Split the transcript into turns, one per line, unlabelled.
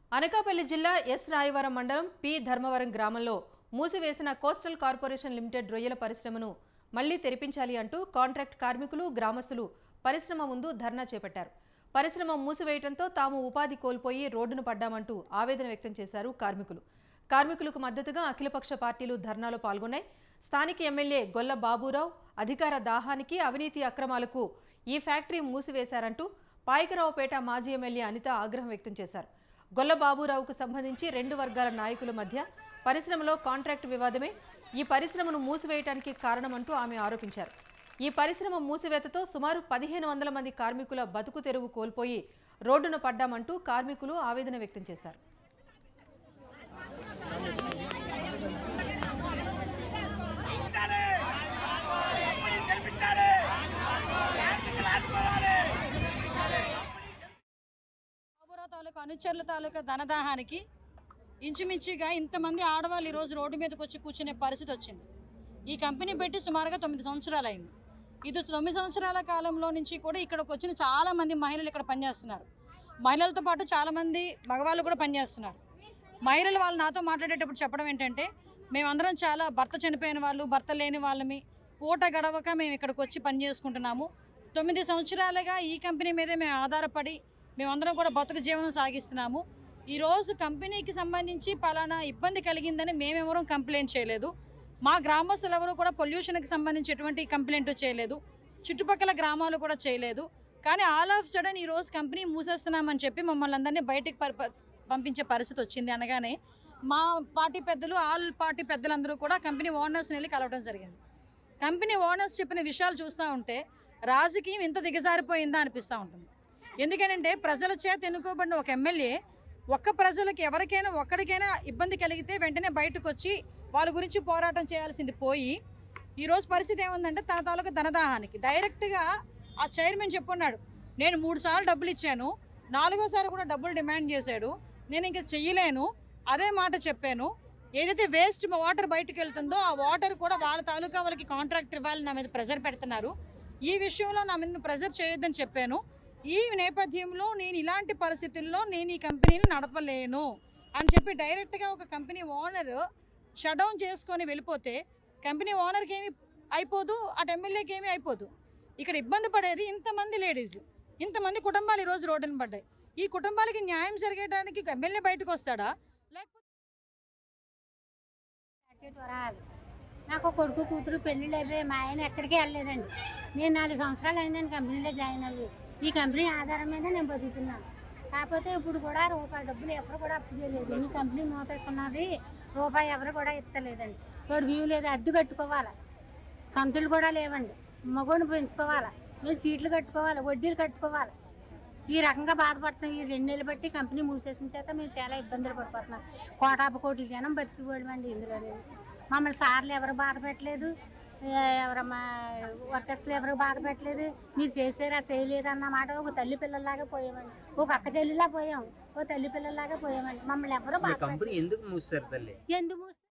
అనకాపల్లి జిల్లా ఎస్ రాయవరం మండలం పి ధర్మవరం గ్రామంలో మూసివేసిన కోస్టల్ కార్పొరేషన్ లిమిటెడ్ రొయ్యల పరిశ్రమను మళ్లీ తెరిపించాలి అంటూ కాంట్రాక్ట్ కార్మికులు గ్రామస్తులు పరిశ్రమ ముందు ధర్నా చేపట్టారు పరిశ్రమ మూసివేయడంతో తాము ఉపాధి కోల్పోయి రోడ్డును పడ్డామంటూ ఆవేదన వ్యక్తం చేశారు కార్మికులు కార్మికులకు మద్దతుగా అఖిలపక్ష పార్టీలు ధర్నాలో పాల్గొన్నాయి స్థానిక ఎమ్మెల్యే గొల్ల బాబురావు అధికార దాహానికి అవినీతి అక్రమాలకు ఈ ఫ్యాక్టరీ మూసివేశారంటూ పాయకరావుపేట మాజీ ఎమ్మెల్యే అనిత ఆగ్రహం వ్యక్తం చేశారు గొల్ల బాబురావుకు సంబంధించి రెండు వర్గాల నాయకుల మధ్య పరిశ్రమలో కాంట్రాక్ట్ వివాదమే ఈ పరిశ్రమను మూసివేయడానికి కారణమంటూ ఆమె ఆరోపించారు ఈ పరిశ్రమ మూసివేతతో సుమారు పదిహేను వందల మంది కార్మికుల బతుకు తెరువు కోల్పోయి రోడ్డున పడ్డామంటూ కార్మికులు ఆవేదన వ్యక్తం చేశారు
గెలిపించాలి కంపెనీ గెలిపించాలి కార్మికులు ఆదుకోవాలి
బాబురావు తాలూకా అనుచరుల తాలూకా ధనదాహానికి ఇంచుమించుగా ఇంతమంది ఆడవాళ్ళు ఈరోజు రోడ్డు మీదకి వచ్చి కూర్చునే పరిస్థితి వచ్చింది ఈ కంపెనీ పెట్టి సుమారుగా తొమ్మిది సంవత్సరాలు అయింది ఇది తొమ్మిది సంవత్సరాల కాలంలో నుంచి కూడా ఇక్కడికి వచ్చిన చాలామంది మహిళలు ఇక్కడ పనిచేస్తున్నారు మహిళలతో పాటు చాలామంది మగవాళ్ళు కూడా పనిచేస్తున్నారు మహిళలు వాళ్ళు నాతో మాట్లాడేటప్పుడు చెప్పడం ఏంటంటే మేమందరం చాలా భర్త చనిపోయిన వాళ్ళు భర్త లేని వాళ్ళమి పూట గడవక మేము ఇక్కడికి వచ్చి పని చేసుకుంటున్నాము తొమ్మిది సంవత్సరాలుగా ఈ కంపెనీ మీదే మేము ఆధారపడి మేమందరం కూడా బతుకు జీవనం సాగిస్తున్నాము ఈరోజు కంపెనీకి సంబంధించి పలానా ఇబ్బంది కలిగిందని మేమెవరూ కంప్లైంట్ చేయలేదు మా గ్రామస్తులు ఎవరు కూడా పొల్యూషన్కి సంబంధించి ఎటువంటి కంప్లైంట్ చేయలేదు చుట్టుపక్కల గ్రామాలు కూడా చేయలేదు కానీ ఆల్ ఆఫ్ సడన్ ఈరోజు కంపెనీ మూసేస్తున్నామని చెప్పి మమ్మల్ని అందరినీ బయటికి పర్- పర్- పంపించే పరిస్థితి వచ్చింది అనగానే మా పార్టీ పెద్దలు ఆల్ పార్టీ పెద్దలందరూ కూడా కంపెనీ ఓనర్స్ని వెళ్ళి కలవడం జరిగింది కంపెనీ ఓనర్స్ చెప్పిన విషయాలు చూస్తూ ఉంటే రాజకీయం ఇంత దిగజారిపోయిందా అనిపిస్తూ ఉంటుంది ఎందుకంటే ప్రజల చేత ఎన్నుకోబడిన ఒక ఎమ్మెల్యే ఒక్క ప్రజలకి ఎవరికైనా ఒక్కడికైనా ఇబ్బంది కలిగితే వెంటనే బయటకు వచ్చి వాళ్ళ గురించి పోరాటం చేయాల్సింది పోయి ఈరోజు పరిస్థితి ఏముందంటే తన తాలూకా ధనదాహానికి డైరెక్ట్గా ఆ చైర్మన్ చెప్పున్నాడు నేను మూడు సార్లు డబ్బులు ఇచ్చాను నాలుగోసారి కూడా డబ్బులు డిమాండ్ చేశాడు నేను ఇంకా చెయ్యలేను అదే మాట చెప్పాను ఏదైతే వేస్ట్ వాటర్ బయటకు వెళ్తుందో ఆ వాటర్ కూడా వాళ్ళ తాలూకా వాళ్ళకి కాంట్రాక్ట్ ఇవ్వాలి నా మీద ప్రెజర్ పెడుతున్నారు ఈ విషయంలో నా మీద ప్రెజర్ చేయొద్దని చెప్పాను ఈ నేపథ్యంలో నేను ఇలాంటి పరిస్థితుల్లో నేను ఈ కంపెనీని నడపలేను అని చెప్పి డైరెక్ట్గా ఒక కంపెనీ ఓనర్ షట్ డౌన్ చేసుకొని వెళ్ళిపోతే కంపెనీ ఓనర్కి ఏమి అయిపోదు అటు ఎమ్మెల్యేకి ఏమీ అయిపోదు ఇక్కడ ఇబ్బంది పడేది ఇంతమంది లేడీస్ ఇంతమంది కుటుంబాలు ఈరోజు రోడ్డున పడ్డాయి ఈ కుటుంబాలకి న్యాయం జరిగేయడానికి ఎమ్మెల్యే బయటకు వస్తాడా లేకపోతే
చెట్టు వరాలు నాకు కొడుకు కూతురు పెళ్ళిళ్ళు అయిపోయి మా ఆయన ఎక్కడికి వెళ్ళలేదండి నేను నాలుగు సంవత్సరాలు అయిందండి కంపెనీలో జాయిన్ అయ్యి ఈ కంపెనీ ఆధారం మీద నేను బతుకుతున్నాను కాకపోతే ఇప్పుడు కూడా రూపాయి డబ్బులు ఎవరు కూడా అప్పు చేయలేదు ఈ కంపెనీ మూతేస్తున్నది రూపాయి ఎవరు కూడా ఇస్తలేదండి తోడు వ్యూ లేదు అద్దె కట్టుకోవాలి సొంతలు కూడా లేవండి మగోని పెంచుకోవాలి మేము సీట్లు కట్టుకోవాలి వడ్డీలు కట్టుకోవాలి ఈ రకంగా బాధపడుతున్నాం ఈ రెండు నెలలు బట్టి కంపెనీ మూసేసిన చేత మేము చాలా ఇబ్బందులు పడిపోతున్నాం కోటాప కోట్ల జనం బతికిపోవడమండి ఇందులో మమ్మల్ని సార్లు ఎవరు బాధ పెట్టలేదు ఎవరమ్మా వర్కర్స్లు ఎవరు బాధ పెట్టలేదు మీరు చేసారా చేయలేదు అన్న మాట ఒక తల్లి పిల్లల్లాగా పోయామండి ఒక అక్క చెల్లిలా పోయాం ఓ తల్లి పిల్లల్లాగా పోయామండి మమ్మల్ని ఎవరు
మీ
బాధ
కంపెనీ ఎందుకు మూస్తారు తల్లి
పెట్టలేదు. ఎందుకు మూసి-